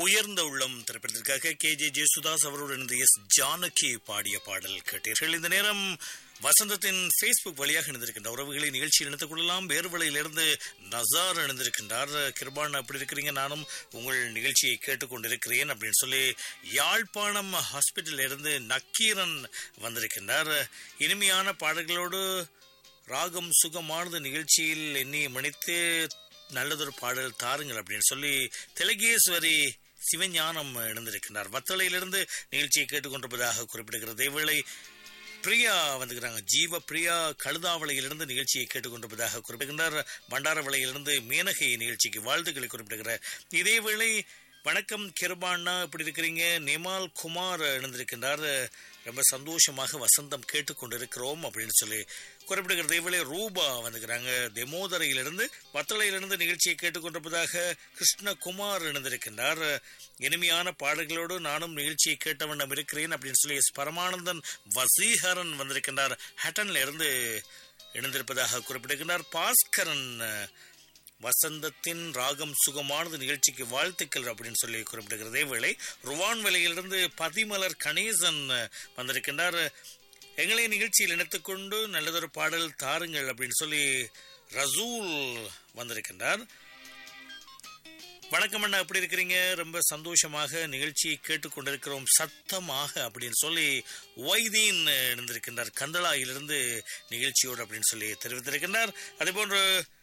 உயர்ந்த உள்ளம் திரைப்படத்திற்காக கே ஜே ஜேசுதாஸ் அவருடன் இணைந்து எஸ் ஜானகி பாடிய பாடல் கேட்டீர்கள் இந்த நேரம் வசந்தத்தின் ஃபேஸ்புக் வழியாக இணைந்திருக்கின்ற உறவுகளை நிகழ்ச்சியில் இணைத்துக் கொள்ளலாம் வேறுவலையிலிருந்து நசார் இணைந்திருக்கின்றார் கிருபான் அப்படி இருக்கிறீங்க நானும் உங்கள் நிகழ்ச்சியை கேட்டுக்கொண்டிருக்கிறேன் அப்படின்னு சொல்லி யாழ்ப்பாணம் ஹாஸ்பிட்டல் இருந்து நக்கீரன் வந்திருக்கின்றார் இனிமையான பாடல்களோடு ராகம் சுகமானது நிகழ்ச்சியில் எண்ணி மணித்து நல்லதொரு பாடல் தாருங்கள் அப்படின்னு சொல்லி திலகேஸ்வரி சிவஞானம் இணைந்திருக்கின்றார் வத்தளையிலிருந்து நிகழ்ச்சியை கேட்டுக்கொண்டிருப்பதாக குறிப்பிடுகிறது இவ்வேளை பிரியா வந்துக்கிறாங்க ஜீவ பிரியா கழுதாவளையிலிருந்து நிகழ்ச்சியை கேட்டுக்கொண்டிருப்பதாக குறிப்பிடுகின்றார் பண்டாரவளையிலிருந்து மேனகை நிகழ்ச்சிக்கு வாழ்த்துக்களை குறிப்பிடுகிறார் இதேவேளை வணக்கம் கிருபாண்ணா எப்படி இருக்கிறீங்க நிமால் குமார் இணைந்திருக்கின்றார் ரொம்ப சந்தோஷமாக வசந்தம் கேட்டுக்கொண்டிருக்கிறோம் அப்படின்னு சொல்லி குறிப்பிடுகிறது இவளே ரூபா வந்துக்கிறாங்க தெமோதரையிலிருந்து வத்தளையிலிருந்து நிகழ்ச்சியை கேட்டுக்கொண்டிருப்பதாக கிருஷ்ணகுமார் இணைந்திருக்கின்றார் இனிமையான பாடல்களோடு நானும் நிகழ்ச்சியை கேட்ட வண்ணம் இருக்கிறேன் அப்படின்னு சொல்லி எஸ் பரமானந்தன் வசீகரன் வந்திருக்கின்றார் ஹட்டன்ல இருந்து இணைந்திருப்பதாக குறிப்பிடுகின்றார் பாஸ்கரன் வசந்தத்தின் ராகம் சுகமானது நிகழ்ச்சிக்கு வாழ்த்துக்கள் அப்படின்னு சொல்லி குறிப்பிடுகிறது வேளை ருவான் விலையிலிருந்து பதிமலர் கணேசன் வந்திருக்கின்றார் எங்களை நிகழ்ச்சியில் இணைத்துக்கொண்டு நல்லதொரு பாடல் தாருங்கள் அப்படின்னு சொல்லி ரசூல் வந்திருக்கின்றார் வணக்கம் அண்ணா எப்படி இருக்கிறீங்க ரொம்ப சந்தோஷமாக நிகழ்ச்சியை கேட்டுக்கொண்டிருக்கிறோம் சத்தமாக அப்படின்னு சொல்லி ஒய்தீன் இருந்திருக்கின்றார் கந்தளாயிலிருந்து நிகழ்ச்சியோடு அப்படின்னு சொல்லி தெரிவித்திருக்கின்றார் அதே போன்று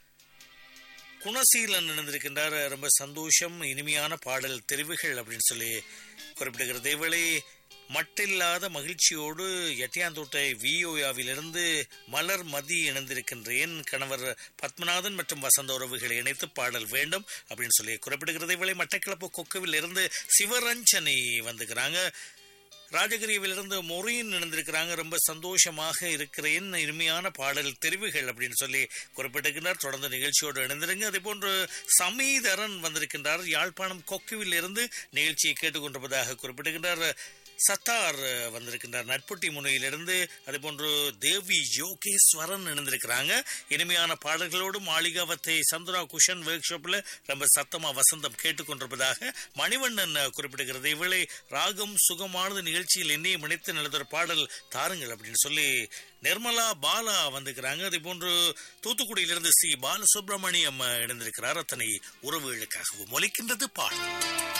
குணசீலன் இணைந்திருக்கின்றார் ரொம்ப சந்தோஷம் இனிமையான பாடல் தெரிவுகள் அப்படின்னு சொல்லி குறிப்பிடுகிறது இவளை மட்டில்லாத மகிழ்ச்சியோடு எட்டியாந்தோட்டை விஓயாவிலிருந்து மலர் மதி இணைந்திருக்கின்றேன் கணவர் பத்மநாதன் மற்றும் வசந்த உறவுகளை இணைத்து பாடல் வேண்டும் அப்படின்னு சொல்லி குறிப்பிடுகிறது இவளை மட்டக்கிளப்பு கொக்குவில் இருந்து சிவரஞ்சனி வந்துக்கிறாங்க ராஜகிரியிலிருந்து மொரியின் இணைந்திருக்கிறாங்க ரொம்ப சந்தோஷமாக இருக்கிறேன் இனிமையான பாடல் தெரிவுகள் அப்படின்னு சொல்லி குறிப்பிட்டிருக்கிறார் தொடர்ந்து நிகழ்ச்சியோடு இணைந்திருங்க அதே போன்று சமீதரன் வந்திருக்கின்றார் யாழ்ப்பாணம் கொக்குவில் இருந்து நிகழ்ச்சியை கேட்டுக்கொண்டிருப்பதாக குறிப்பிட்டிருக்கின்றார் சத்தார் வந்திருக்கின்றார் நட்புட்டி முனையிலிருந்து அதே போன்று தேவி யோகேஸ்வரன் இணைந்திருக்கிறாங்க இனிமையான பாடல்களோடு மாளிகாவத்தை சந்துரா குஷன் ஒர்க் ஷாப்ல ரொம்ப சத்தமா வசந்தம் கேட்டுக்கொண்டிருப்பதாக மணிவண்ணன் குறிப்பிடுகிறது இவளை ராகம் சுகமானது நிகழ்ச்சியில் என்னையும் இணைத்து நல்லதொரு பாடல் தாருங்கள் அப்படின்னு சொல்லி நிர்மலா பாலா வந்திருக்கிறாங்க அதே போன்று தூத்துக்குடியிலிருந்து சி பாலசுப்ரமணியம் இணைந்திருக்கிறார் அத்தனை உறவுகளுக்காகவும் ஒலிக்கின்றது பாடல்